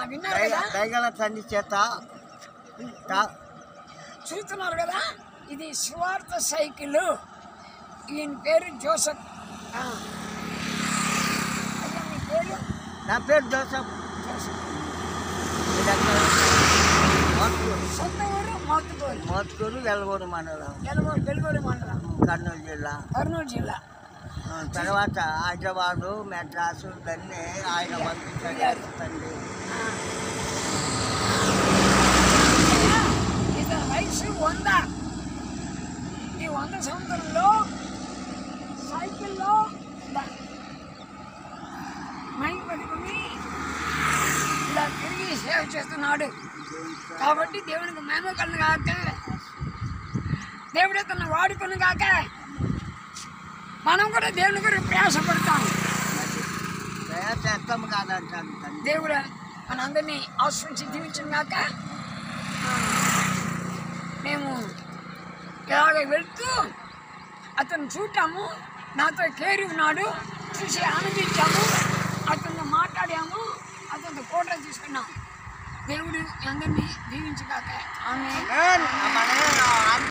విన్నారు కదా దయగల తండ్రి చేత తా- చూస్తున్నారు కదా ఇది స్వార్థ సైకిల్ ఈయన పేరు జోసఫ్ ఆ. అయ్యా, మీ పేరు నా పేరు జోసఫ్ జోసఫ్. మీ దగ్గర మోత్కూరు సొంత ఊరు మోతుకూరు మోత్కూరు వెలగూరు మండలం వెలుగూరు వెలుగూరు మండలం కర్నూలు జిల్లా కర్నూలు జిల్లా ఆ, తర్వాత హైదరాబాదు మెడ్రాసు దాన్ని ఆయన పంపించాడు తండ్రి ఆ. ఇతని వయసు వంద ఈ వంద సంవత్సరంలో సైకిల్లో ఇలా మైక్ పెట్టుకుని ఇలా తిరిగి సేవ చేస్తున్నాడు కాబట్టి దేవునికి మేము కన్ను కాక దేవుడే తన వాడుకుని కాక మనం కూడా దేవుని గురించి ప్రయాసపడతాం చేస్తాము కాదంటాను తండ్రి దేవుడు మనందరినీ ఆశ్రయించి దీవించిన కాక ఆ, మేము ఇలాగ వెళ్తూ అతను చూటాము నాతో కేరి ఉన్నాడు చూసి ఆనందించాము అతను మాట్లాడాము అతనితో ఫోటో తీసుకున్నాం దేవుడు అందరినీ దీవించగాక ఆమె ఆమేన్. ఆమేన్.